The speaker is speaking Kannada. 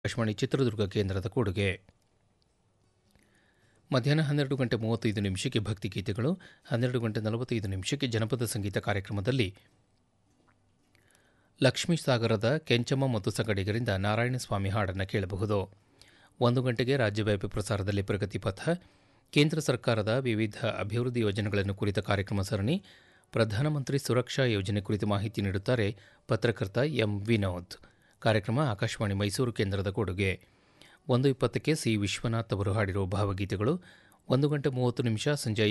ಆಕಾಶವಾಣಿ ಚಿತ್ರದುರ್ಗ ಕೇಂದ್ರದ ಕೊಡುಗೆ ಮಧ್ಯಾಹ್ನ ಹನ್ನೆರಡು ಗಂಟೆ ಮೂವತ್ತೈದು ನಿಮಿಷಕ್ಕೆ ಭಕ್ತಿಗೀತೆಗಳು ಹನ್ನೆರಡು ಗಂಟೆ ನಲವತ್ತೈದು ನಿಮಿಷಕ್ಕೆ ಜನಪದ ಸಂಗೀತ ಕಾರ್ಯಕ್ರಮದಲ್ಲಿ ಲಕ್ಷ್ಮೀ ಸಾಗರದ ಕೆಂಚಮ್ಮ ಮತ್ತು ಸಂಗಡಿಗರಿಂದ ನಾರಾಯಣಸ್ವಾಮಿ ಹಾಡನ್ನು ಕೇಳಬಹುದು ಒಂದು ಗಂಟೆಗೆ ರಾಜ್ಯವ್ಯಾಪಿ ಪ್ರಸಾರದಲ್ಲಿ ಪ್ರಗತಿ ಪಥ ಕೇಂದ್ರ ಸರ್ಕಾರದ ವಿವಿಧ ಅಭಿವೃದ್ಧಿ ಯೋಜನೆಗಳನ್ನು ಕುರಿತ ಕಾರ್ಯಕ್ರಮ ಸರಣಿ ಪ್ರಧಾನಮಂತ್ರಿ ಸುರಕ್ಷಾ ಯೋಜನೆ ಕುರಿತು ಮಾಹಿತಿ ನೀಡುತ್ತಾರೆ ಪತ್ರಕರ್ತ ಎಂ ವಿನೋದ್ ಕಾರ್ಯಕ್ರಮ ಆಕಾಶವಾಣಿ ಮೈಸೂರು ಕೇಂದ್ರದ ಕೊಡುಗೆ ಒಂದು ಇಪ್ಪತ್ತಕ್ಕೆ ಸಿ ವಿಶ್ವನಾಥ್ ಅವರು ಹಾಡಿರುವ ಭಾವಗೀತೆಗಳು ಒಂದು ಗಂಟೆ ಮೂವತ್ತು ನಿಮಿಷ ಸಂಜೆ